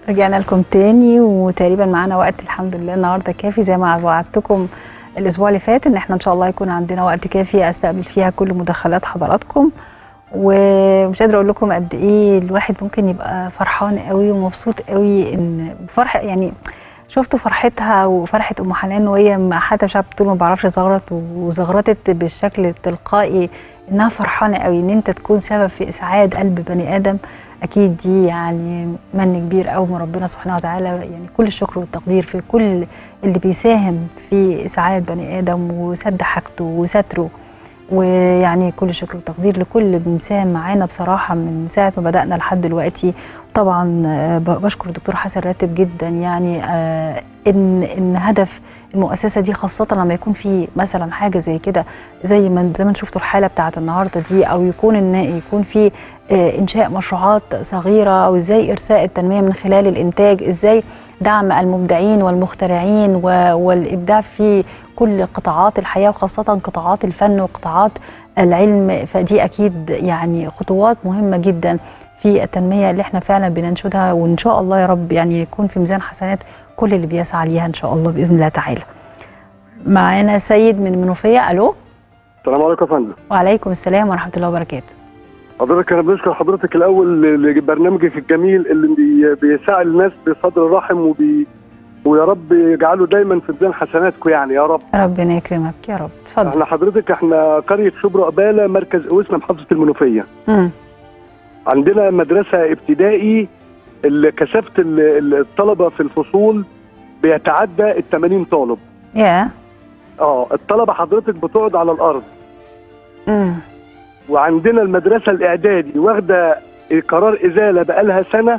رجعنا لكم تاني وتقريبا معانا وقت الحمد لله النهارده كافي زي ما وعدتكم الاسبوع اللي فات ان احنا ان شاء الله يكون عندنا وقت كافي استقبل فيها كل مداخلات حضراتكم ومش قادره اقول لكم قد ايه الواحد ممكن يبقى فرحان قوي ومبسوط قوي ان فرح يعني شفتوا فرحتها وفرحه ام حنان وهي حتى مش عارفه بتقول ما بعرفش زغرت وزغرتت بالشكل التلقائي انها فرحانه قوي ان انت تكون سبب في اسعاد قلب بني ادم اكيد دي يعني من كبير قوي من ربنا سبحانه وتعالى يعني كل الشكر والتقدير في كل اللي بيساهم في اسعاد بني ادم وسد حاجته وستره ويعني كل الشكر والتقدير لكل اللي بيساهم معانا بصراحه من ساعه ما بدانا لحد دلوقتي طبعا بشكر الدكتور حسن راتب جدا يعني ان ان هدف المؤسسه دي خاصه لما يكون في مثلا حاجه زي كده زي ما زي ما شفتوا الحاله بتاعه النهارده دي او يكون ان يكون في انشاء مشروعات صغيره او ازاي ارساء التنميه من خلال الانتاج ازاي دعم المبدعين والمخترعين والابداع في كل قطاعات الحياه وخاصه قطاعات الفن وقطاعات العلم فدي اكيد يعني خطوات مهمه جدا في التنميه اللي احنا فعلا بننشدها وان شاء الله يا رب يعني يكون في ميزان حسنات كل اللي بيسعى ليها ان شاء الله باذن الله تعالى. معانا سيد من منوفيه الو السلام عليكم يا فندم وعليكم السلام ورحمه الله وبركاته. حضرتك انا بشكر حضرتك الاول لبرنامجك الجميل اللي بيساعد الناس بصدر رحم وبي ويا رب يجعله دايما في ميزان حسناتكم يعني يا رب ربنا يكرمك يا رب اتفضل احنا حضرتك احنا قريه شبرا قباله مركز اوسنا محافظه المنوفيه امم عندنا مدرسه ابتدائي اللي كثافه الطلبه في الفصول بيتعدى ال 80 طالب يا اه الطلبه حضرتك بتقعد على الارض امم وعندنا المدرسه الاعدادي واخده قرار ازاله بقالها سنه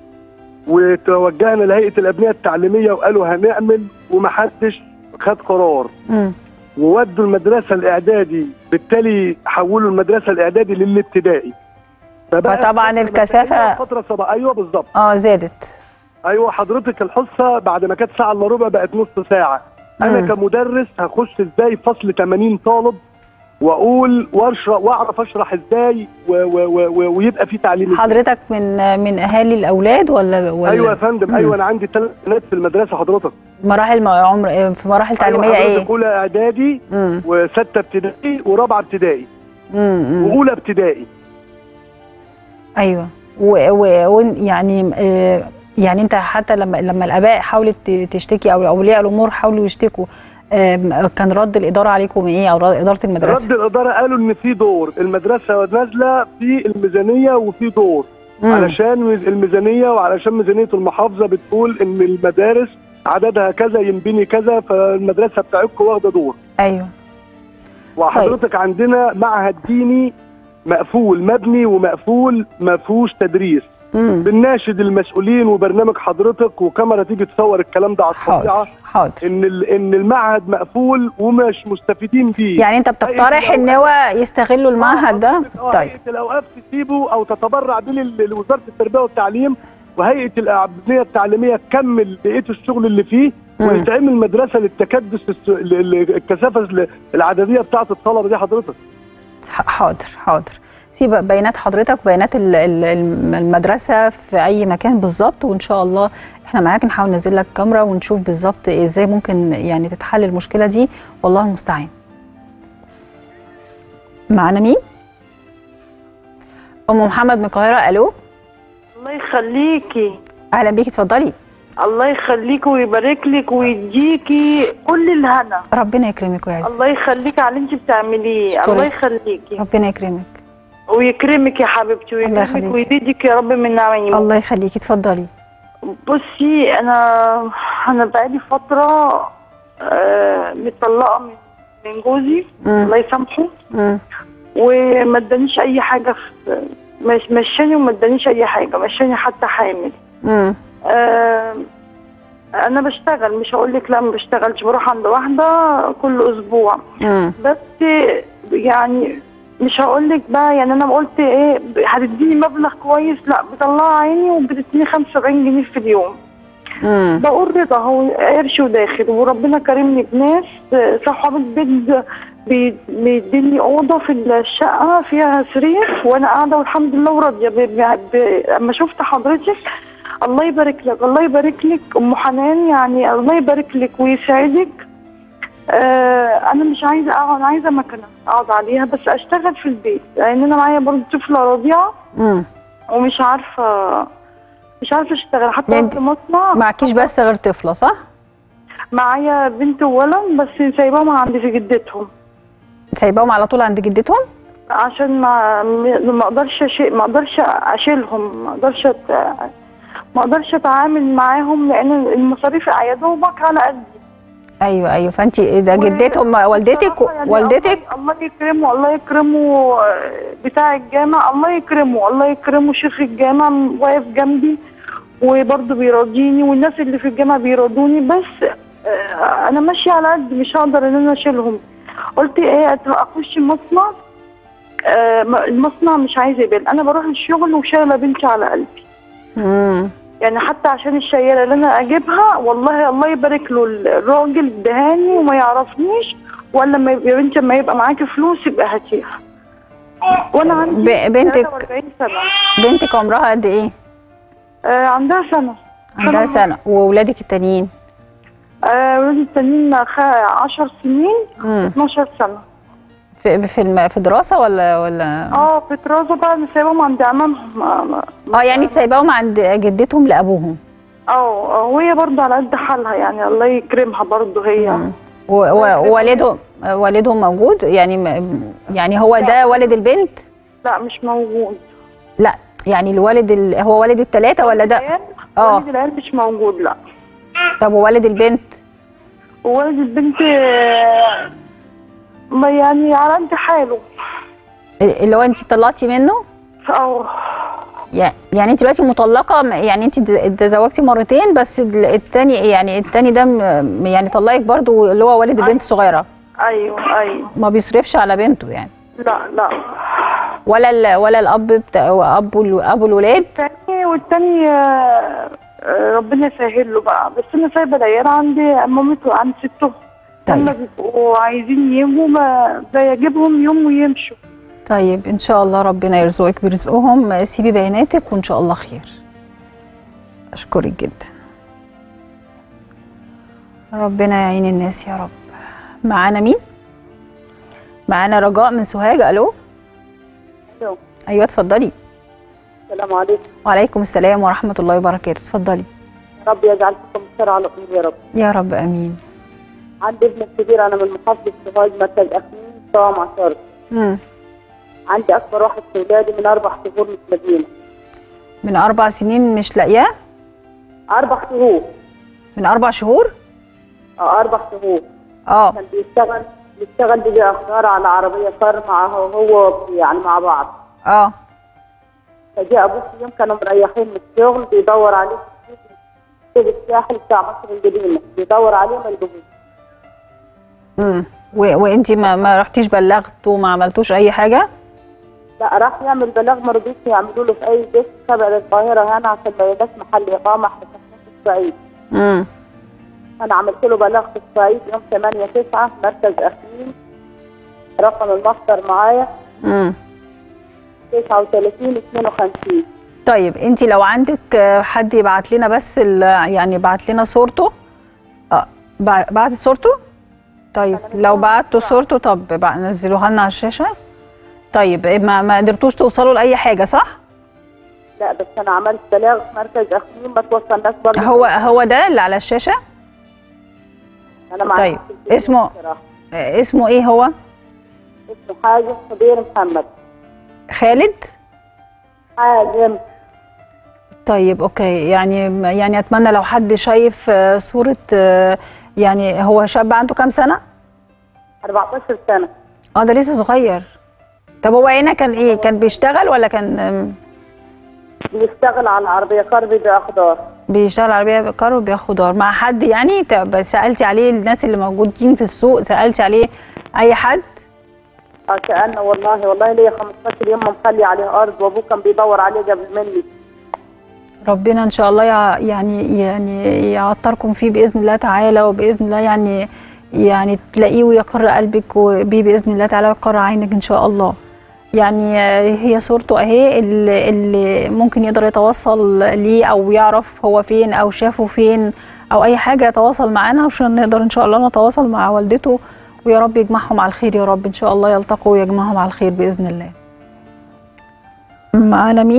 وتوجهنا لهيئه الابنيه التعليميه وقالوا هنعمل ومحدش خد قرار امم وودوا المدرسه الاعدادي بالتالي حولوا المدرسه الاعدادي للابتدائي فبقى فطبعا الكثافه فتره صباح ايوه بالظبط اه زادت ايوه حضرتك الحصه بعد ما كانت ساعه الا ربع بقت نص ساعه انا مم. كمدرس هخش ازاي فصل 80 طالب واقول واشرح واعرف اشرح ازاي و و و و ويبقى في تعليم إزاي. حضرتك من من اهالي الاولاد ولا ولا ايوه يا فندم مم. ايوه انا عندي ثلاث بنات في المدرسه حضرتك مراحل م- عمر في مراحل تعليميه أيوة ايه؟ حضرتك اولى اعدادي امم وسته ابتدائي ورابعه ابتدائي امم واولى ابتدائي ايوه و- و- و- يعني آه، يعني انت حتى لما لما الاباء حاولت ت- تشتكي او اولياء الامور حاولوا يشتكوا آم، كان رد الاداره عليكم ايه او ر- اداره المدرسه؟ رد الاداره قالوا ان في دور المدرسه نازله في الميزانيه وفي دور مم. علشان الميزانيه وعلشان ميزانيه المحافظه بتقول ان المدارس عددها كذا ينبني كذا فالمدرسه بتاعتكم واخده دور ايوه وحضرتك عندنا معهد ديني مقفول مبني ومقفول ما فيهوش تدريس امم بنناشد المسؤولين وبرنامج حضرتك وكاميرا تيجي تصور الكلام ده على الطبيعه حاضر حاضر ان ال- ان المعهد مقفول ومش مستفيدين بيه يعني انت بتقترح ان هو يستغلوا المعهد ده؟ آه، طيب هيئه الاوقاف تسيبه او تتبرع بيه لل- لوزاره التربيه والتعليم وهيئه الابنيه التعليميه تكمل بقيه الشغل اللي فيه مم. ويتعمل مدرسه للتكدس الس- ل- ل- الكثافه ال- العدديه بتاعه الطلبه دي حضرتك ح- حاضر حاضر سيب بيانات حضرتك وبيانات ال- ال- الم- المدرسه في اي مكان بالظبط وان شاء الله احنا معاك نحاول ننزل لك كاميرا ونشوف بالظبط ازاي ممكن يعني تتحل المشكله دي والله المستعان معانا مين ام محمد من القاهره الو الله يخليكي اهلا بيكي اتفضلي الله يخليكي ويبارك لك ويديكي كل الهنا ربنا يكرمك ويعزك الله يخليكي على اللي انت بتعمليه شكراً. الله يخليكي ربنا يكرمك ويكرمك يا حبيبتي الله ويكرمك يخليكي. ويزيدك يا رب من نعيمه الله يخليكي اتفضلي بصي انا انا بقالي فتره آه مطلقه من من جوزي مم. الله يسامحه مم. وما ادانيش اي حاجه في مش- مشاني وما ادانيش اي حاجه مشاني حتى حامل مم. آه، انا بشتغل مش هقول لك لا ما بشتغلش بروح عند واحده كل اسبوع مم. بس يعني مش هقول لك بقى يعني انا قلت ايه هتديني مبلغ كويس لا بطلع عيني وبتديني 75 جنيه في اليوم مم. بقول رضا هو قرش وداخل وربنا كرمني بناس صحاب البيت بي- بيديني اوضه في الشقه فيها سرير وانا قاعده والحمد لله وراضيه ب- ب- ب- اما شفت حضرتك الله يبارك لك الله يبارك لك ام حنان يعني الله يبارك لك ويسعدك آه انا مش عايزه اقعد أنا عايزه مكنه اقعد عليها بس اشتغل في البيت لان انا معايا برضه طفله رضيعه امم ومش عارفه مش عارفه اشتغل حتى يعني في مصنع معكيش بس غير طفله صح معايا بنت وولد بس سايباهم عندي في جدتهم سايباهم على طول عند جدتهم عشان ما ما اقدرش أشي- ما اقدرش اشيلهم ما اقدرش أت- ما اقدرش اتعامل معاهم لان المصاريف عيادوبك على قدي ايوه ايوه فانت ده جدتهم والدتك بصراحة يعني والدتك الله, الله يكرمه الله يكرمه آه، بتاع الجامع الله يكرمه الله يكرمه شيخ الجامع واقف جنبي وبرضه بيراضيني والناس اللي في الجامع بيراضوني بس آه، انا ماشيه على قد مش هقدر ان انا اشيلهم قلت ايه أت- اخش المصنع آه، ما- المصنع مش عايز يبان انا بروح الشغل وشايله بنتي على قلبي امم يعني حتى عشان الشياله اللي انا اجيبها والله الله يبارك له الراجل دهاني وما يعرفنيش ولا ما يبقى يا بنتي لما يبقى معاكي فلوس يبقى هاتيها وانا عندي ب- بنتك 43 سنه بنتك عمرها قد ايه آه عندها سنه عندها سنه واولادك التانيين آه ولادي التانيين 10 سنين امم 12 سنه في في الم... في دراسه ولا ولا اه في دراسه بقى انا سايباهم عند عمامهم ما- ما- اه يعني سايباهم عند جدتهم لابوهم اه آه، وهي برضه على قد حالها يعني الله يكرمها برضه هي مم. و- و- ووالدهم والدهم موجود يعني م- يعني هو ده والد البنت لا مش موجود لا يعني الوالد ال... هو والد الثلاثه ولا ده العيال- اه. والد العيال مش موجود لا طب ووالد البنت ووالد البنت آه، ما يعني على قد حاله اللي هو انت طلعتي منه اه يع- يعني انت دلوقتي مطلقه م- يعني انت د- تزوجتي مرتين بس ال- التاني يعني التاني ده م- يعني طلقك برضو اللي هو والد البنت الصغيره ايوه ايوه ما بيصرفش على بنته يعني لا لا ولا ال... ولا الاب بتاع ابو ال- ابو الولاد التاني والتاني آه، آه، ربنا يسهل له بقى بس انا سايبه العيال عند مامته عند ستهم هم طيب بيبقوا عايزين يجوا ما بيجيبهم يوم ويمشوا طيب ان شاء الله ربنا يرزقك برزقهم سيبي بياناتك وان شاء الله خير اشكرك جدا ربنا يعين الناس يا رب معانا مين معانا رجاء من سوهاج الو ألو. ايوه اتفضلي السلام عليكم وعليكم السلام ورحمه الله وبركاته اتفضلي يا رب يجعل فيكم الخير على الامور يا رب يا رب امين عندي ابن كبير انا من محافظه سوهاج مركز اخمين طعم عشر مم. عندي اكبر واحد في ولادي من اربع شهور من المدينه من اربع سنين مش لاقياه اربع شهور من اربع شهور اه اربع شهور اه كان بيشتغل بيشتغل بيجي اخبار على عربيه صار معه هو يعني مع بعض اه فجاء ابوه في يوم كانوا مريحين من الشغل بيدور عليه في الساحل بتاع مصر القديمه بيدور عليه ما لقوهوش امم وانتي ما ما رحتيش بلغتوا ما عملتوش اي حاجه لا راح يعمل بلاغ ما رضيش يعملوا له في اي بيت تبع للقاهره هنا عشان ما يبقاش محل اقامه احنا ساكنين في الصعيد امم انا عملت له بلاغ في الصعيد يوم 8 9 مركز اخمين رقم المحضر معايا امم 39 52 طيب انت لو عندك آه، حد يبعت لنا بس ال- يعني يبعت لنا صورته اه بع- بعتت صورته طيب لو بعتوا صورته طب بقى نزلوها لنا على الشاشه طيب إيه، ما ما قدرتوش توصلوا لاي حاجه صح لا بس انا عملت بلاغ في مركز اخمين ما توصلناش برضه هو هو ده اللي على الشاشه انا معايا طيب، في البيت اسمه- بصراحة. آه، اسمه ايه هو اسمه حازم خبير محمد خالد حازم طيب اوكي يعني يعني اتمنى لو حد شايف آه، صوره آه، يعني هو شاب عنده كام سنه 14 سنه اه ده لسه صغير طب هو هنا كان ايه كان بيشتغل ولا كان آم، بيشتغل على العربيه كربي باخضار بيشتغل عربيه بكار وبياخد خضار مع حد يعني طب سالتي عليه الناس اللي موجودين في السوق سالتي عليه اي حد اه كأنه والله والله ليا 15 يوم مخلي عليه ارض وابوه كان بيدور عليه قبل مني ربنا ان شاء الله يع- يعني يعني يعطركم فيه باذن الله تعالى وباذن الله يعني يعني تلاقيه ويقر قلبك وبيه باذن الله تعالى ويقر عينك ان شاء الله يعني آه، هي صورته اهي اللي, اللي ممكن يقدر يتواصل ليه او يعرف هو فين او شافه فين او اي حاجه يتواصل معانا عشان نقدر ان شاء الله نتواصل مع والدته ويا رب يجمعهم على الخير يا رب ان شاء الله يلتقوا ويجمعهم على الخير باذن الله معانا مين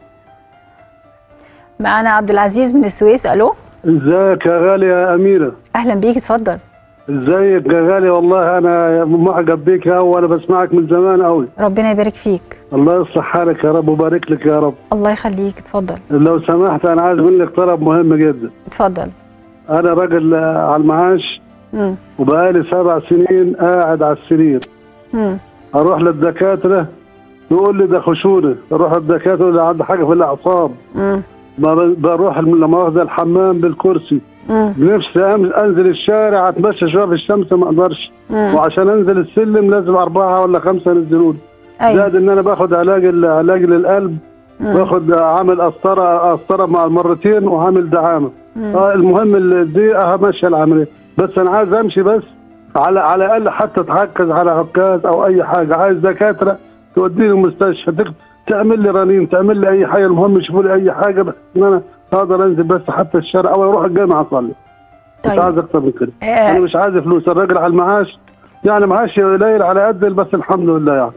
معانا عبد العزيز من السويس الو ازيك يا غالي يا اميره اهلا بيك اتفضل ازيك يا غالي والله انا معجب بيك يا وانا بسمعك من زمان قوي ربنا يبارك فيك الله يصلح حالك يا رب ويبارك لك يا رب الله يخليك اتفضل لو سمحت انا عايز منك طلب مهم جدا اتفضل انا راجل آه، على المعاش مم. وبقالي سبع سنين قاعد على السرير مم. اروح للدكاتره يقول لي ده خشونه اروح للدكاتره يقول لي عندي حاجه في الاعصاب مم. ب- بروح لما واخد الحمام بالكرسي مم. بنفسي أم- انزل الشارع اتمشى شويه في الشمس ما اقدرش مم. وعشان انزل السلم لازم اربعه ولا خمسه ينزلوني ايوه زائد ان انا باخد علاج علاج للقلب مم. باخد عامل قسطره قسطره مع المرتين وعامل دعامه مم. اه المهم ال- دي ماشيه العمليه بس انا عايز امشي بس على على الاقل حتى اتعكز على عكاز او اي حاجه عايز دكاتره توديني المستشفى تك- تعمل لي رنين تعمل لي اي حاجه المهم يشوفوا لي اي حاجه بس ان انا اقدر انزل بس حتى الشارع او اروح الجامعه اصلي مش طيب. عايز اكتر من كده آه. انا مش عايز فلوس الراجل على المعاش يعني معاشي قليل على قد بس الحمد لله يعني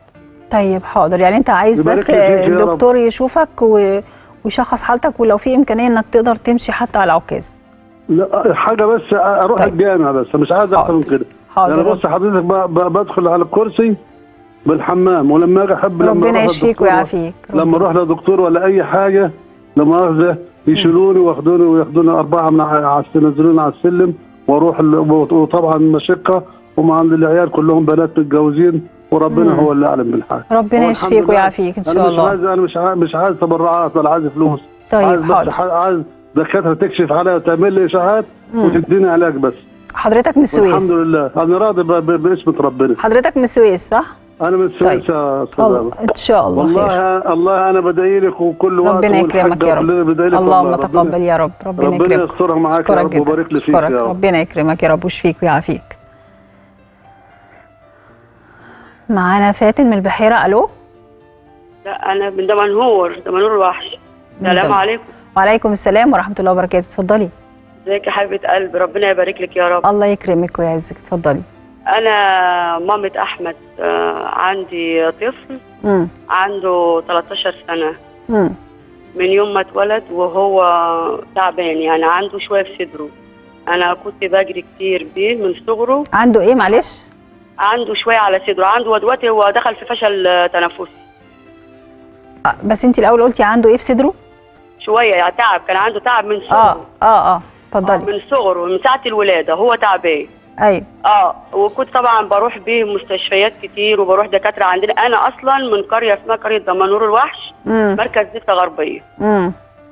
طيب حاضر يعني انت عايز يبارك بس لي فيك يا رب. الدكتور يشوفك و... ويشخص حالتك ولو في امكانيه انك تقدر تمشي حتى على العكاز لا حاجه بس اروح طيب. الجامعه بس مش عايز اكتر من كده حاضر انا بص حضرتك ب- ب- بدخل على الكرسي بالحمام ولما اجي احب لما ربنا أروح يشفيك للدكتور- ويعافيك لما اروح لدكتور ولا اي حاجه لما اخذ يشيلوني واخدوني وياخدوني اربعه من ع- على ينزلوني على السلم واروح ال- وطبعا مشقه وما عند العيال كلهم بنات متجوزين وربنا مم. هو اللي اعلم بالحال ربنا هو الحمد يشفيك لله. ويعافيك ان انا شاء مش الله عايز انا مش عايز مش عايز تبرعات ولا عايز فلوس عايز طيب بس حاضر ح- عايز دكاتره تكشف عليا وتعمل لي اشاعات مم. وتديني علاج بس حضرتك من والحمد السويس لله انا راضي ب- ب- باسم ربنا حضرتك من السويس صح انا من السويس طيب. يا استاذ الله أبو. ان شاء الله خير والله الله انا بدعي لك وكل وقت ربنا يكرمك والحاجة يا رب كلنا بدعي لك اللهم والله. ربنا- تقبل يا رب ربنا ربنا يكرمك يسترها معاك يا أشكرك رب جدا. ويبارك لي فيك أشكرك. يا رب ربنا يكرمك يا رب ويشفيك ويعافيك معانا فاتن من البحيره الو لا انا من دمنهور دمنهور الوحش من السلام دم- عليكم وعليكم السلام ورحمه الله وبركاته اتفضلي ازيك يا حبيبه قلبي ربنا يبارك لك يا رب الله يكرمك ويعزك اتفضلي انا مامة احمد آه، عندي طفل امم عنده 13 سنه امم من يوم ما اتولد وهو تعبان يعني عنده شويه في صدره انا كنت بجري كتير بيه من صغره عنده ايه معلش عنده شويه على صدره عنده دلوقتي هو دخل في فشل آه، تنفسي آه، بس انت الاول قلتي عنده ايه في صدره شويه يعني تعب كان عنده تعب من اه صغره اه اه آه، اتفضلي من صغره من ساعه الولاده هو تعبان ايوه اه وكنت طبعا بروح بيه مستشفيات كتير وبروح دكاتره عندنا انا اصلا من قريه اسمها قريه دمنهور الوحش امم مركز زفته غربيه امم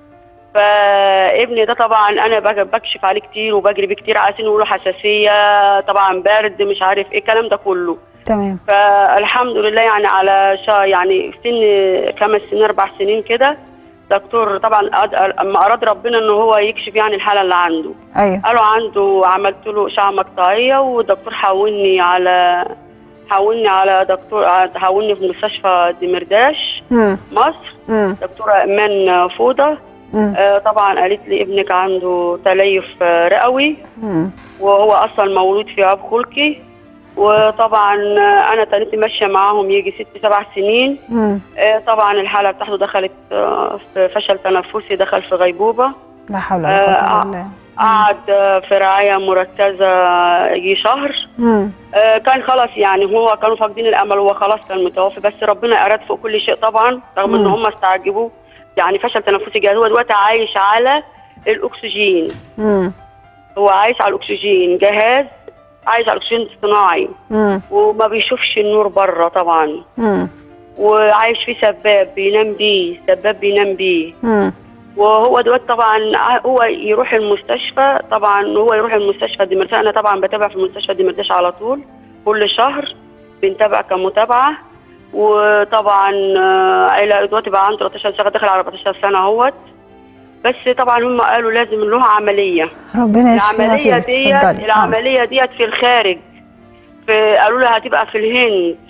فابني ده طبعا انا بج- بكشف عليه كتير وبجري بيه كتير عايزين يقولوا حساسيه طبعا برد مش عارف ايه الكلام ده كله تمام فالحمد لله يعني على شا يعني سن خمس سنين اربع سنين كده دكتور طبعا أد- اما اراد ربنا ان هو يكشف يعني الحاله اللي عنده ايوه قالوا عنده عملت له اشعه مقطعيه والدكتور حولني على حولني على دكتور حولني في مستشفى دمرداش امم مصر امم دكتوره ايمان فوضه امم آه، طبعا قالت لي ابنك عنده تليف آه، رئوي امم وهو اصلا مولود في عيب خلقي وطبعا آه، انا تنيت ماشيه معاهم يجي ست سبع سنين امم آه، طبعا الحاله بتاعته دخلت آه، في فشل تنفسي دخل في غيبوبه لا حول ولا قوه آه، الا بالله قعد آه، في رعايه مركزه يجي شهر امم آه، كان خلاص يعني هو كانوا فاقدين الامل هو خلاص كان متوفي بس ربنا اراد فوق كل شيء طبعا رغم ان مم. هم استعجبوا يعني فشل تنفسي جهاز هو دلوقتي عايش على الاكسجين امم هو عايش على الاكسجين جهاز عايش على الاكسجين الصناعي امم وما بيشوفش النور بره طبعا امم وعايش فيه سباب بينام بيه سباب بينام بيه امم وهو دلوقتي طبعا ع- هو يروح المستشفى طبعا هو يروح المستشفى دمرداش انا طبعا بتابع في المستشفى دمرداش على طول كل شهر بنتابع كمتابعه وطبعا آه، عيلة دلوقتي بقى عنده 13 سنه داخل على 14 سنه اهوت بس طبعا هم قالوا لازم له عمليه ربنا يشفيها العمليه فيك ديت اتفضلي آه. العمليه ديت في الخارج في قالوا له هتبقى في الهند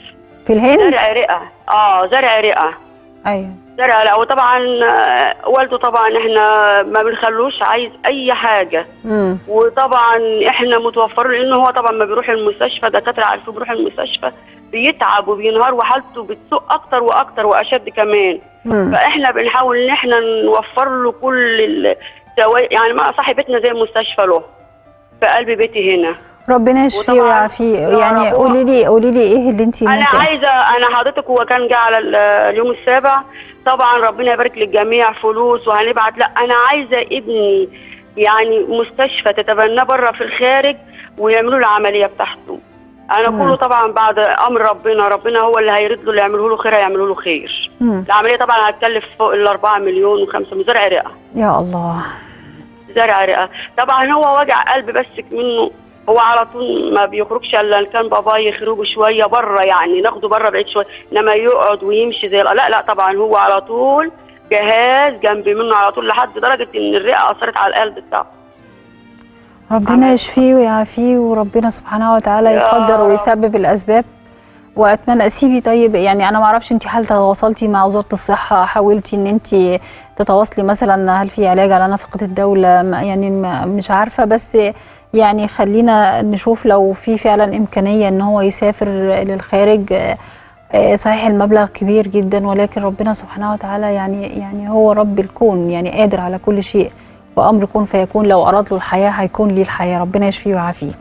في الهند زرع رئه اه زرع رئه ايوه زرع لا وطبعا آه، والده طبعا احنا ما بنخلوش عايز اي حاجه امم وطبعا احنا متوفرين لان هو طبعا ما بيروح المستشفى دكاتره عارفين بيروح المستشفى بيتعب وبينهار وحالته بتسوء اكتر واكتر واشد كمان امم فاحنا بنحاول ان احنا نوفر له كل السوا- يعني ما صاحب بيتنا زي المستشفى له في قلب بيتي هنا ربنا يشفيه وطبعاً ويعافيه يا يعني رب. قولي لي قولي لي ايه اللي انت انا ممكن عايزه انا حضرتك هو كان جه على ال- اليوم السابع طبعا ربنا يبارك للجميع فلوس وهنبعت لا انا عايزه ابني يعني مستشفى تتبناه بره في الخارج ويعملوا له العمليه بتاعته انا مم. كله طبعا بعد امر ربنا ربنا هو اللي هيرد له اللي يعمله له خير هيعمله له خير مم. العمليه طبعا هتكلف فوق ال 4 مليون و5 من زرع رئه يا الله زرع رئه طبعا هو وجع قلب بس منه هو على طول ما بيخرجش الا إن كان باباه يخرجه شويه بره يعني ناخده بره بعيد شويه انما يقعد ويمشي زي لا لا طبعا هو على طول جهاز جنب منه على طول لحد درجه ان الرئه اثرت على القلب بتاعه ربنا عمل. يشفيه ويعافيه وربنا سبحانه وتعالى يا يقدر رب. ويسبب الاسباب واتمنى سيبي طيب يعني انا ما اعرفش انت هل تواصلتي مع وزاره الصحه حاولتي ان انت تتواصلي مثلا هل في علاج على نفقه الدوله ما- يعني ما- مش عارفه بس يعني خلينا نشوف لو في فعلا امكانيه ان هو يسافر للخارج آه، آه، صحيح المبلغ كبير جدا ولكن ربنا سبحانه وتعالى يعني يعني هو رب الكون يعني قادر على كل شيء وامر كن فيكون لو اراد له الحياه هيكون ليه الحياه ربنا يشفيه ويعافيه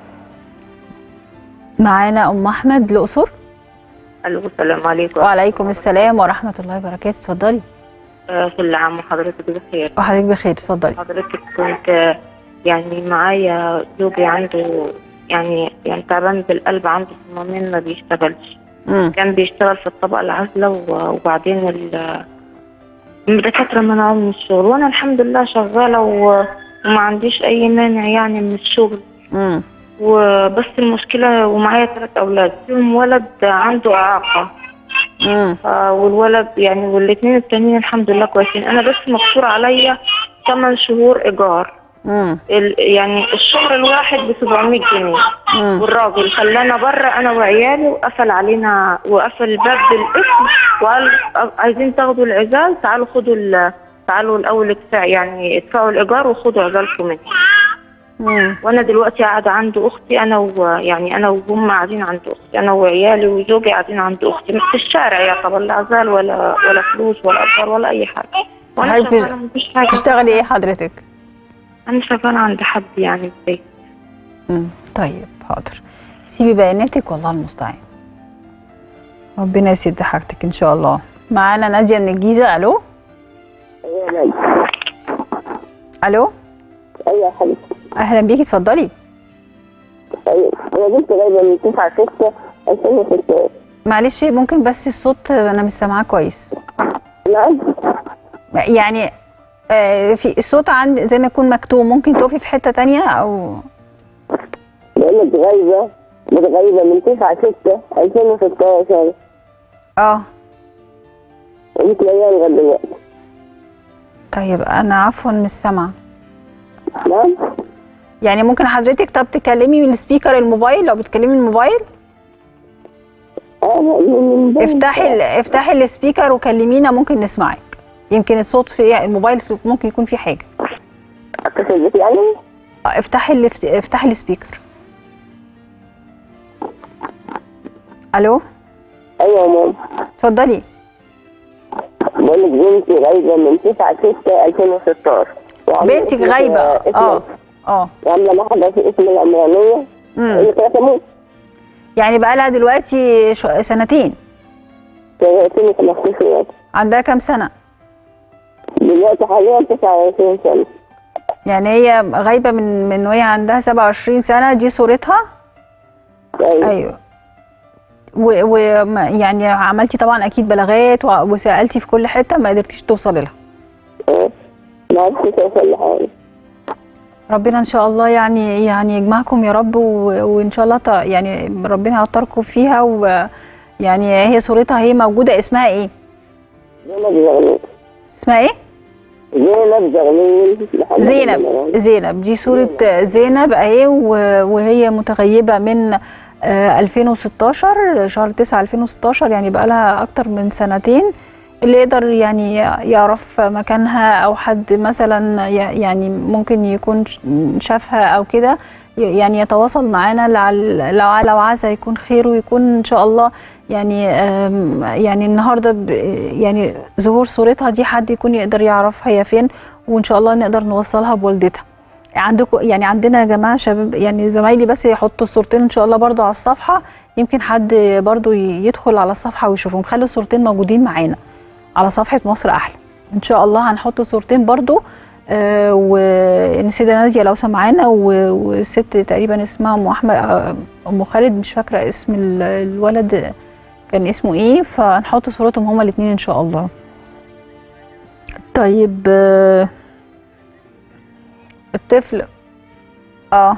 معانا ام احمد الاقصر الو السلام عليكم وعليكم السلام ورحمه الله وبركاته اتفضلي آه، كل عام وحضرتك بخير وحضرتك بخير اتفضلي حضرتك كنت آه، يعني معايا زوجي عنده يعني يعني تعبان بالقلب عنده صمامين ما بيشتغلش امم كان بيشتغل في الطبقة العازلة و- وبعدين ال- الدكاترة منعوه من الشغل وأنا الحمد لله شغالة و- وما عنديش أي مانع يعني من الشغل امم وبس المشكلة ومعايا ثلاث أولاد فيهم ولد عنده إعاقة امم آه، والولد يعني والاثنين التانيين الحمد لله كويسين انا بس مقصور عليا 8 شهور ايجار امم ال- يعني الشهر الواحد ب 700 جنيه امم والراجل خلانا بره انا وعيالي وقفل علينا وقفل الباب بالاسم وقال أ- عايزين تاخدوا العزال تعالوا خدوا ال- تعالوا الاول ادفع يعني ادفعوا الايجار وخدوا عزالكم مني امم وانا دلوقتي قاعده عند اختي انا ويعني انا وهم قاعدين عند اختي انا وعيالي وزوجي قاعدين عند اختي مش في الشارع يعتبر لا عزال ولا ولا فلوس ولا ايجار ولا اي حاجه وانا هل شغاله مفيش حاجه تشتغلي ايه حضرتك انا شغاله عند حد يعني في البيت امم طيب حاضر سيبي بياناتك والله المستعان ربنا يسد حاجتك ان شاء الله معانا ناديه من الجيزه الو الو ايوه يا حبيبتي اهلا بيكي اتفضلي طيب انا جبت غايبه من 9 6 2006 معلش ممكن بس الصوت انا مش سامعاه كويس نعم يعني آه، في الصوت عند زي ما يكون مكتوم ممكن تقفي في حته تانية او بقول لك غايبه متغيبه من 9 6 2016 اه ومش لاقيها لغايه دلوقتي طيب انا عفوا مش سامعه نعم يعني ممكن حضرتك طب تكلمي من السبيكر الموبايل لو بتكلمي من الموبايل اه من من افتحي ال- افتحي السبيكر وكلمينا ممكن نسمعك يمكن الصوت في الموبايل ممكن يكون فيه حاجه اتصل بك يعني آه، افتحي ال- افتحي السبيكر الو ايوه يا ماما اتفضلي بقول لك بنتي غايبه من 9 6 2016 وعاملة بنتك اسم- غايبه اسم- اه اه وعامله محضر في اسم العمرانيه مم. اللي كانت تموت يعني بقى لها دلوقتي ش- سنتين سنتين 15 عندها كام سنه دلوقتي حاليا 29 سنه يعني هي غايبه من من وهي عندها 27 سنه دي صورتها ايوه ايوه و, و ما- يعني عملتي طبعا اكيد بلاغات و- وسالتي في كل حته ما قدرتيش توصلي لها اه ما عرفتش اوصل لحاجه ربنا ان شاء الله يعني يعني يجمعكم يا رب و... وان شاء الله ت... يعني ربنا يعطركم فيها ويعني هي صورتها هي موجوده اسمها ايه زينب زغلول اسمها ايه زينب زغلول محمد زينب زغلول. زينب دي صورة زينب اهي و- وهي متغيبة من آه، 2016 شهر 9 2016 يعني بقى لها اكتر من سنتين اللي يقدر يعني يعرف مكانها او حد مثلا ي- يعني ممكن يكون ش- شافها او كده ي- يعني يتواصل معانا لعل لو لو عايزه يكون خير ويكون ان شاء الله يعني آم، يعني النهارده ب- يعني ظهور صورتها دي حد يكون يقدر يعرف هي فين وان شاء الله نقدر نوصلها بوالدتها عندكم يعني عندنا يا جماعه شباب يعني زمايلي بس يحطوا الصورتين ان شاء الله برضو على الصفحه يمكن حد برضو ي- يدخل على الصفحه ويشوفهم خلي الصورتين موجودين معانا على صفحه مصر احلى ان شاء الله هنحط صورتين برضو آه والسيده ناديه لو سمعانا و- والست تقريبا اسمها ام احمد آه، ام خالد مش فاكره اسم ال- الولد كان اسمه ايه فنحط صورتهم هما الاثنين ان شاء الله طيب آه، الطفل اه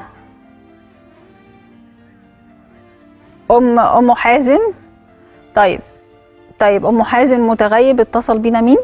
ام ام حازم طيب طيب ام حازم متغيب اتصل بينا مين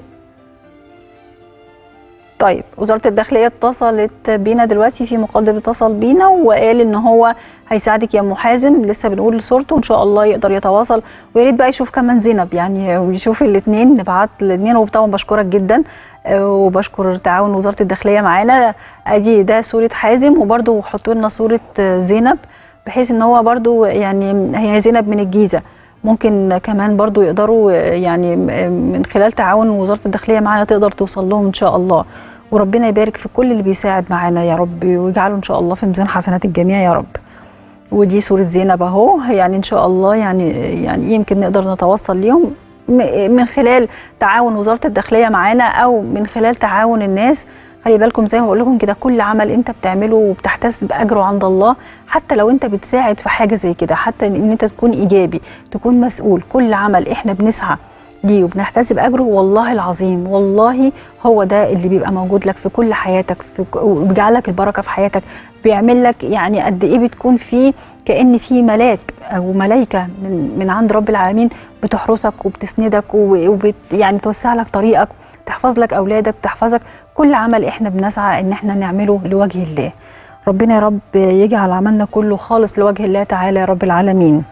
طيب وزاره الداخليه اتصلت بينا دلوقتي في مقدم اتصل بينا وقال ان هو هيساعدك يا ام حازم لسه بنقول صورته ان شاء الله يقدر يتواصل ويا ريت بقى يشوف كمان زينب يعني ويشوف الاثنين نبعت الاثنين وطبعا بشكرك جدا آه، وبشكر تعاون وزاره الداخليه معانا ادي ده صوره حازم وبرده حطوا لنا صوره آه، زينب بحيث ان هو برضو يعني هي زينب من الجيزه ممكن كمان برضو يقدروا آه، يعني م- من خلال تعاون وزاره الداخليه معانا تقدر توصل لهم ان شاء الله وربنا يبارك في كل اللي بيساعد معانا يا رب ويجعله ان شاء الله في ميزان حسنات الجميع يا رب ودي صورة زينب اهو يعني ان شاء الله يعني يعني يمكن نقدر نتوصل ليهم م- من خلال تعاون وزارة الداخلية معانا او من خلال تعاون الناس خلي بالكم زي ما بقول لكم كده كل عمل انت بتعمله وبتحتسب اجره عند الله حتى لو انت بتساعد في حاجه زي كده حتى ان انت تكون ايجابي تكون مسؤول كل عمل احنا بنسعى ليه وبنحتسب اجره والله العظيم والله هو ده اللي بيبقى موجود لك في كل حياتك في ك- وبيجعل لك البركه في حياتك بيعمل لك يعني قد ايه بتكون في كان في ملاك او ملائكه من من عند رب العالمين بتحرسك وبتسندك و- وبت يعني توسع لك طريقك تحفظ لك اولادك تحفظك كل عمل احنا بنسعى ان احنا نعمله لوجه الله ربنا يا رب يجعل عملنا كله خالص لوجه الله تعالى يا رب العالمين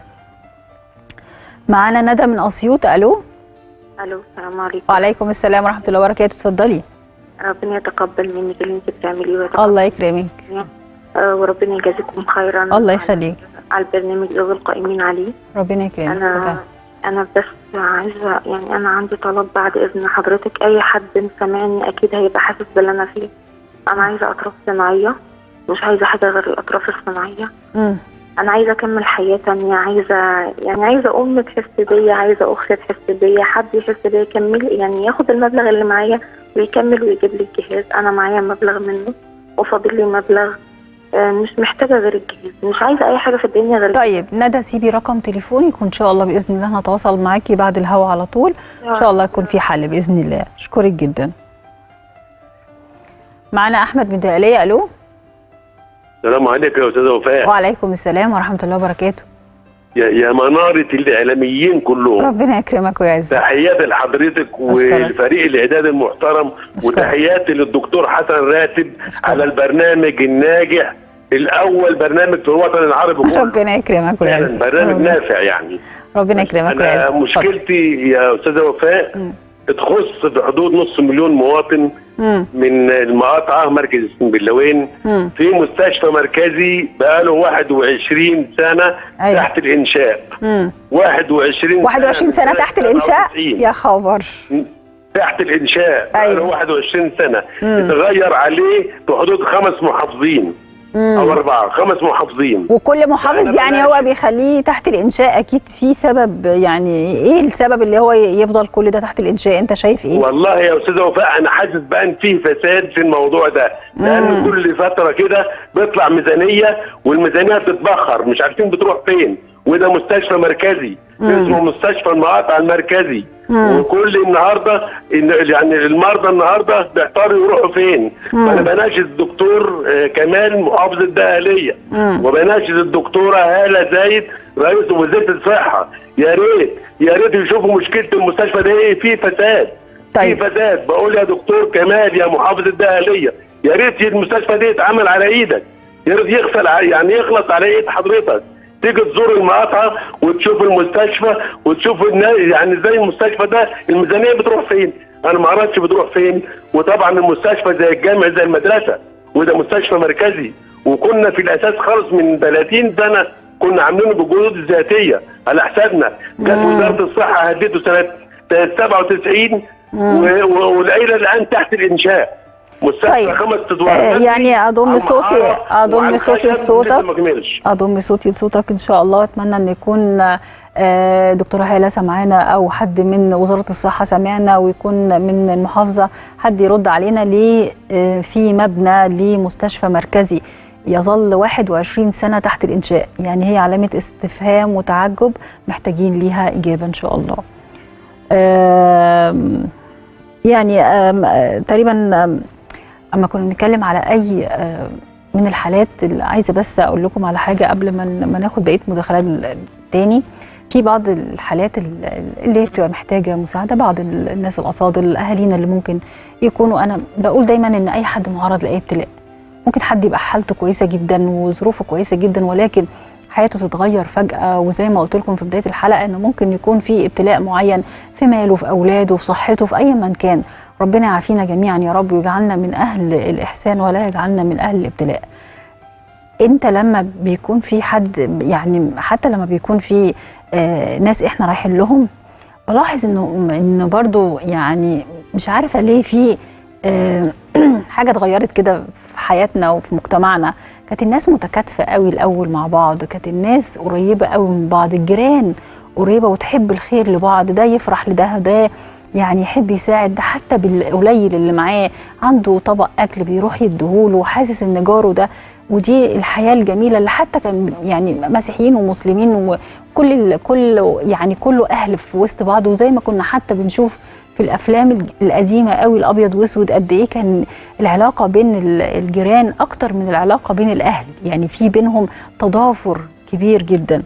معانا ندى من اسيوط الو الو السلام عليكم وعليكم السلام ورحمه الله وبركاته اتفضلي ربنا يتقبل منك اللي انت بتعمليه ويتقبل الله يكرمك آه، وربنا يجازيكم خيرا الله يخليك على البرنامج ذوي القائمين عليه ربنا يكرمك انا اتفضلي. انا بس عايزه يعني انا عندي طلب بعد اذن حضرتك اي حد سامعني اكيد هيبقى حاسس باللي انا فيه انا عايزه اطراف صناعيه مش عايزه حاجه غير الاطراف الصناعيه مم. انا عايزه اكمل حياه تانية عايزه يعني عايزه ام تحس بيا عايزه اخت تحس بيا حد يحس بيا يكمل يعني ياخد المبلغ اللي معايا ويكمل ويجيب لي الجهاز انا معايا مبلغ منه وفاضل لي مبلغ آه، مش محتاجه غير الجهاز مش عايزه اي حاجه في الدنيا غير طيب ندى سيبي رقم تليفونك وان شاء الله باذن الله نتواصل معاكي بعد الهوا على طول ان شاء الله يكون في حل باذن الله اشكرك جدا معانا احمد من الدقهليه الو السلام عليكم يا استاذه وفاء وعليكم السلام ورحمه الله وبركاته يا, يا مناره الاعلاميين كلهم ربنا يكرمك ويعزك تحياتي لحضرتك ولفريق الاعداد المحترم أشكرك. وتحياتي للدكتور حسن راتب أشكرك. على البرنامج الناجح الاول برنامج في الوطن العربي كله ربنا يكرمك فعلا ويعزك برنامج ربنا- نافع يعني ربنا يكرمك انا ويعزك اتفضل. مشكلتي يا استاذه وفاء مم. تخص بحدود نص مليون مواطن مم. من المقاطعه مركز السنبلاوين مم. في مستشفى مركزي بقاله 21 سنه أيوة. تحت الانشاء مم. 21 21 سنه تحت الانشاء 97. يا خبر تحت الانشاء أيوة. بقاله 21 سنه مم. اتغير عليه بحدود خمس محافظين او مم. اربعه خمس محافظين وكل محافظ أنا يعني بلاش. هو بيخليه تحت الانشاء اكيد في سبب يعني ايه السبب اللي هو يفضل كل ده تحت الانشاء انت شايف ايه والله يا استاذه وفاء انا حاسس بقى ان في فساد في الموضوع ده لان مم. كل فتره كده بيطلع ميزانيه والميزانيه بتتبخر مش عارفين بتروح فين وده مستشفى مركزي مم. اسمه مستشفى المقاطع المركزي مم. وكل النهارده إن- يعني المرضى النهارده بيحتاروا يروحوا فين مم. فانا بناشد الدكتور آه، كمال محافظ الدقهليه مم. وبناشد الدكتوره هاله زايد رئيس وزاره الصحه يا ريت يا ريت يشوفوا مشكله المستشفى ده ايه في فساد طيب. في فساد بقول يا دكتور كمال يا محافظ الدقهليه يا ريت المستشفى دي يتعمل على ايدك يا ريت يغسل ع- يعني يخلص على ايد حضرتك تيجي تزور المقاطعه وتشوف المستشفى وتشوف الناس يعني زي المستشفى ده الميزانيه بتروح فين؟ انا ما اعرفش بتروح فين وطبعا المستشفى زي الجامع زي المدرسه وده مستشفى مركزي وكنا في الاساس خالص من 30 سنه كنا عاملينه بالجهود الذاتيه على حسابنا جت وزاره الصحه هدته سنه 97 و- و- والعيله الان تحت الانشاء مستشفى طيب. خمس ادوار آه، مسجد يعني أضم على صوتي- محارة أضم وعلى صوتي خشب لصوتك. لسه ما كملش اضم صوتي لصوتك ان شاء الله اتمنى ان يكون آه، دكتوره هاله سمعانا او حد من وزاره الصحه سمعنا ويكون من المحافظه حد يرد علينا ليه آه، في مبنى لمستشفى مركزي يظل 21 سنه تحت الانشاء يعني هي علامه استفهام وتعجب محتاجين ليها اجابه ان شاء الله آم، يعني آم، آه، تقريبا آم، اما كنا بنتكلم على اي آه، من الحالات اللي عايزه بس اقول لكم على حاجه قبل ما ما ناخد بقيه مداخلات تاني في بعض الحالات ال- اللي هي بتبقى محتاجه مساعده بعض ال- الناس الافاضل اهالينا اللي ممكن يكونوا انا بقول دايما ان اي حد معرض لاي ابتلاء ممكن حد يبقى حالته كويسه جدا وظروفه كويسه جدا ولكن حياته تتغير فجأة وزي ما قلت لكم في بداية الحلقة إنه ممكن يكون في ابتلاء معين في ماله في أولاده في صحته في أي من كان ربنا يعافينا جميعا يا رب ويجعلنا من أهل الإحسان ولا يجعلنا من أهل الابتلاء انت لما بيكون في حد يعني حتى لما بيكون في آه ناس احنا رايحين لهم بلاحظ انه انه برضو يعني مش عارفه ليه في آه حاجه اتغيرت كده في حياتنا وفي مجتمعنا كانت الناس متكاتفه قوي الاول مع بعض كانت الناس قريبه قوي من بعض الجيران قريبه وتحب الخير لبعض ده يفرح لده ده يعني يحب يساعد ده حتى بالقليل اللي معاه عنده طبق اكل بيروح يديهوله وحاسس ان جاره ده ودي الحياه الجميله اللي حتى كان يعني مسيحيين ومسلمين وكل ال- كل يعني كله اهل في وسط بعض وزي ما كنا حتى بنشوف في الافلام الج- القديمه قوي الابيض واسود قد ايه كان العلاقه بين ال- الجيران اكتر من العلاقه بين الاهل يعني في بينهم تضافر كبير جدا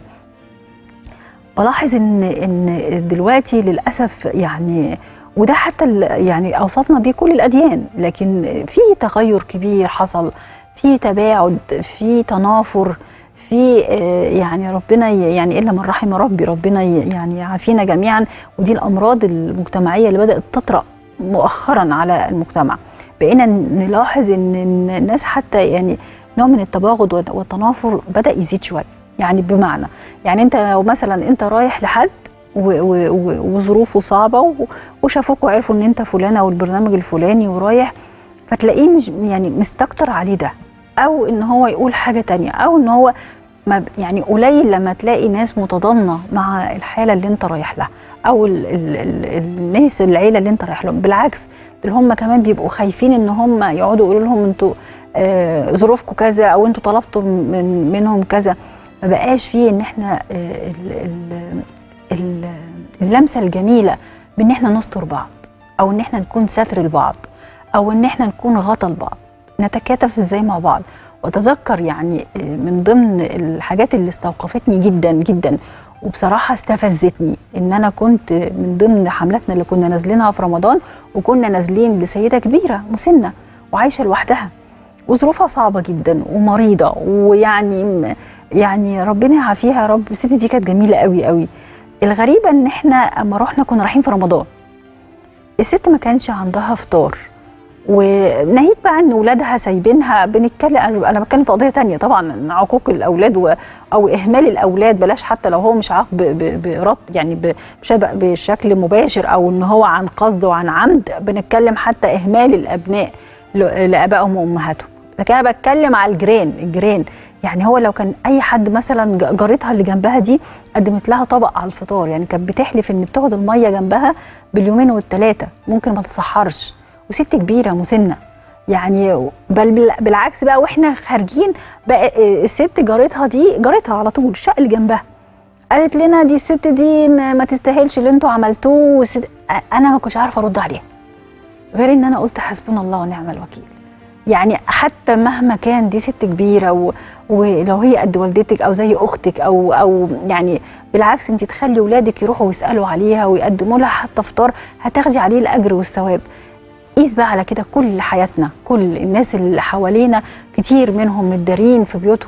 بلاحظ ان ان دلوقتي للاسف يعني وده حتى ال- يعني اوصتنا بيه كل الاديان لكن في تغير كبير حصل في تباعد في تنافر في آه، يعني ربنا ي- يعني الا من رحم ربي ربنا ي- يعني يعافينا جميعا ودي الامراض المجتمعيه اللي بدات تطرا مؤخرا على المجتمع بقينا نلاحظ ان إن الناس حتى يعني نوع من التباغض والت- والتنافر بدا يزيد شويه يعني بمعنى يعني انت لو مثلا انت رايح لحد و- و- و- وظروفه صعبه و- وشافوك وعرفوا ان انت فلانه والبرنامج الفلاني ورايح فتلاقيه مش يعني مستكتر عليه ده او ان هو يقول حاجه تانية او ان هو ما ب- يعني قليل لما تلاقي ناس متضامنه مع الحاله اللي انت رايح لها او ال ال ال الناس العيله اللي انت رايح لهم بالعكس دول هم كمان بيبقوا خايفين ان هم يقعدوا يقولوا لهم انتوا آه ظروفكم كذا او انتوا طلبتوا من منهم كذا ما بقاش فيه ان احنا آه ال ال ال اللمسه الجميله بان احنا نستر بعض او ان احنا نكون ستر لبعض او ان احنا نكون غطى لبعض نتكاتف ازاي مع بعض واتذكر يعني من ضمن الحاجات اللي استوقفتني جدا جدا وبصراحه استفزتني ان انا كنت من ضمن حملاتنا اللي كنا نازلينها في رمضان وكنا نازلين لسيده كبيره مسنه وعايشه لوحدها وظروفها صعبه جدا ومريضه ويعني يعني ربنا يعافيها يا رب الست دي كانت جميله قوي قوي الغريبه ان احنا اما رحنا كنا رايحين في رمضان الست ما كانش عندها فطار وناهيك بقى ان ولادها سايبينها بنتكلم انا أنا بتكلم في قضيه تانية طبعا عقوق الاولاد و... او اهمال الاولاد بلاش حتى لو هو مش عاق ب... ب... برط يعني ب... بشب... بشكل مباشر او ان هو عن قصد وعن عمد بنتكلم حتى اهمال الابناء ل... لابائهم وامهاتهم لكن انا بتكلم على الجيران الجيران يعني هو لو كان اي حد مثلا ج- جارتها اللي جنبها دي قدمت لها طبق على الفطار يعني كانت بتحلف ان بتقعد الميه جنبها باليومين والثلاثه ممكن ما تتسحرش وست كبيره مسنه يعني بل بال- بالعكس بقى واحنا خارجين بقى آه، الست جارتها دي جارتها على طول الشقه اللي جنبها قالت لنا دي الست دي ما, ما تستاهلش اللي انتوا عملتوه والست- آه، انا ما كنتش عارفه ارد عليها غير ان انا قلت حسبنا الله ونعم الوكيل يعني حتى مهما كان دي ست كبيره و... ولو هي قد والدتك او زي اختك او او يعني بالعكس انت تخلي ولادك يروحوا يسالوا عليها ويقدموا لها حتى فطار هتاخدي عليه الاجر والثواب قيس بقى على كده كل حياتنا كل الناس اللي حوالينا كتير منهم متدارين في بيوتهم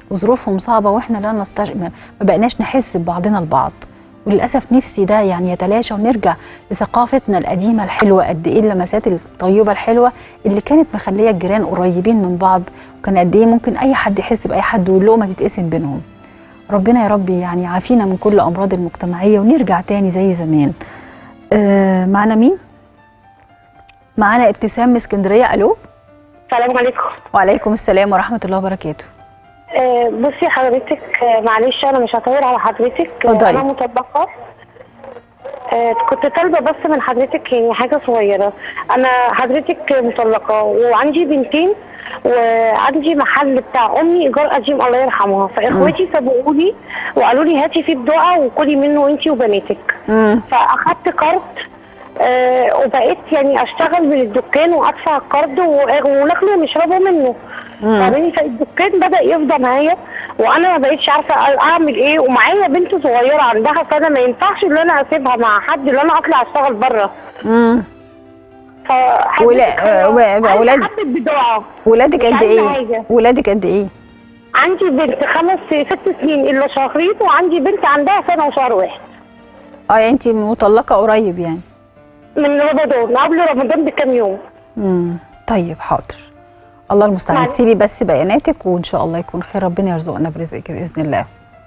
وظروفهم صعبه واحنا لا نستش... ما ما بقناش نحس ببعضنا البعض وللاسف نفسي ده يعني يتلاشى ونرجع لثقافتنا القديمه الحلوه قد ايه اللمسات الطيبه الحلوه اللي كانت مخليه الجيران قريبين من بعض وكان قد ايه ممكن اي حد يحس باي حد واللقمه تتقسم بينهم ربنا يا رب يعني عافينا من كل امراض المجتمعيه ونرجع تاني زي زمان آه معنا مين معانا ابتسام من اسكندريه الو السلام عليكم وعليكم السلام ورحمه الله وبركاته آه، بصي حضرتك آه، معلش انا مش هطول على حضرتك آه، اتفضلي. انا مطبقه آه، كنت طالبه بس من حضرتك يعني حاجه صغيره انا حضرتك مطلقه وعندي بنتين وعندي محل بتاع امي ايجار قديم الله يرحمها فاخواتي سبقوا لي وقالوا لي هاتي فيه بضاعه وكلي منه انت وبناتك امم فاخدت قرض آه وبقيت يعني اشتغل من الدكان وادفع القرض و- وناكله ونشربه منه فاهماني فالدكان بدا يفضى معايا وانا ما بقتش عارفه اعمل ايه ومعايا بنت صغيره عندها سنه ما ينفعش ان انا اسيبها مع حد ان انا اطلع اشتغل بره امم فحبيت ولا- و- و- ولاد- حبة بضاعه ولادك مش قد عايزة ايه حاجة. ولادك قد ايه عندي بنت خمس ست سنين الا شهرين وعندي بنت عندها سنه وشهر واحد اه يعني انت مطلقه قريب يعني من رمضان قبل رمضان بكام يوم امم طيب حاضر الله المستعان معلش. سيبي بس بياناتك وان شاء الله يكون خير ربنا يرزقنا برزقك باذن الله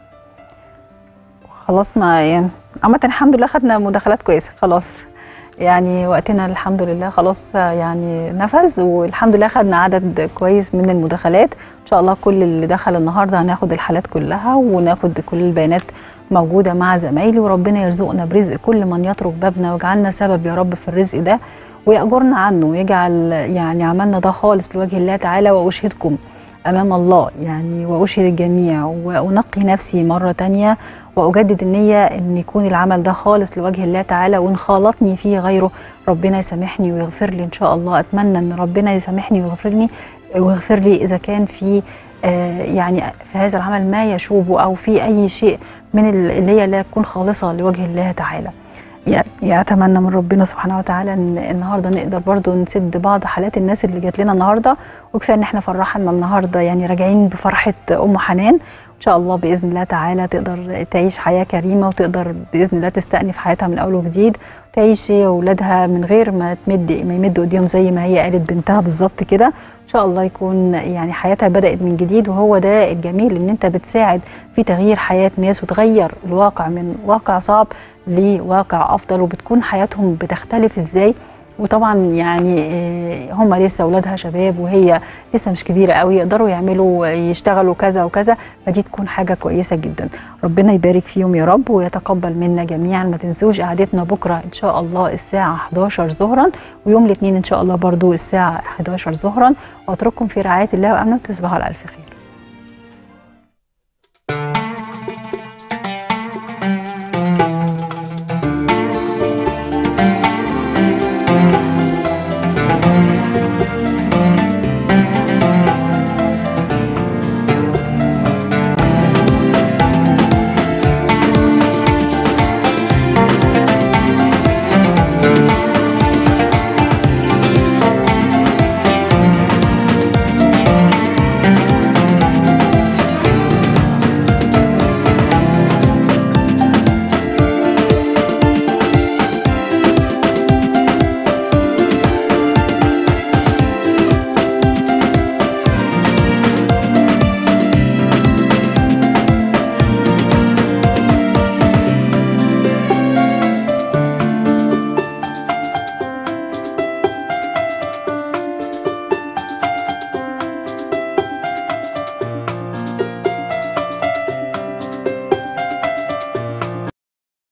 خلاص ما يعني عامة الحمد لله خدنا مداخلات كويسة خلاص يعني وقتنا الحمد لله خلاص يعني نفذ والحمد لله خدنا عدد كويس من المداخلات ان شاء الله كل اللي دخل النهارده هناخد الحالات كلها وناخد كل البيانات موجوده مع زمايلي وربنا يرزقنا برزق كل من يترك بابنا ويجعلنا سبب يا رب في الرزق ده ويأجرنا عنه ويجعل يعني عملنا ده خالص لوجه الله تعالى وأشهدكم أمام الله يعني وأشهد الجميع وأنقي نفسي مرة تانية وأجدد النية أن يكون العمل ده خالص لوجه الله تعالى وإن خالطني فيه غيره ربنا يسامحني ويغفر لي إن شاء الله أتمنى أن ربنا يسامحني ويغفرني ويغفر لي إذا كان في آه يعني في هذا العمل ما يشوبه أو في أي شيء من اللي هي لا تكون خالصة لوجه الله تعالى يعني اتمنى من ربنا سبحانه وتعالى ان النهارده نقدر برضو نسد بعض حالات الناس اللي جات لنا النهارده وكفايه ان احنا فرحنا النهارده يعني راجعين بفرحه ام حنان ان شاء الله باذن الله تعالى تقدر تعيش حياه كريمه وتقدر باذن الله تستأنف حياتها من اول وجديد وتعيش هي واولادها من غير ما تمد ما يمدوا ايديهم زي ما هي قالت بنتها بالظبط كده ان شاء الله يكون يعني حياتها بدات من جديد وهو ده الجميل ان انت بتساعد في تغيير حياه ناس وتغير الواقع من واقع صعب لواقع افضل وبتكون حياتهم بتختلف ازاي وطبعا يعني آه، هم لسه اولادها شباب وهي لسه مش كبيره قوي يقدروا يعملوا يشتغلوا كذا وكذا فدي تكون حاجه كويسه جدا ربنا يبارك فيهم يا رب ويتقبل منا جميعا ما تنسوش قعدتنا بكره ان شاء الله الساعه 11 ظهرا ويوم الاثنين ان شاء الله برضو الساعه 11 ظهرا واترككم في رعايه الله وامنه تصبحوا على الف خير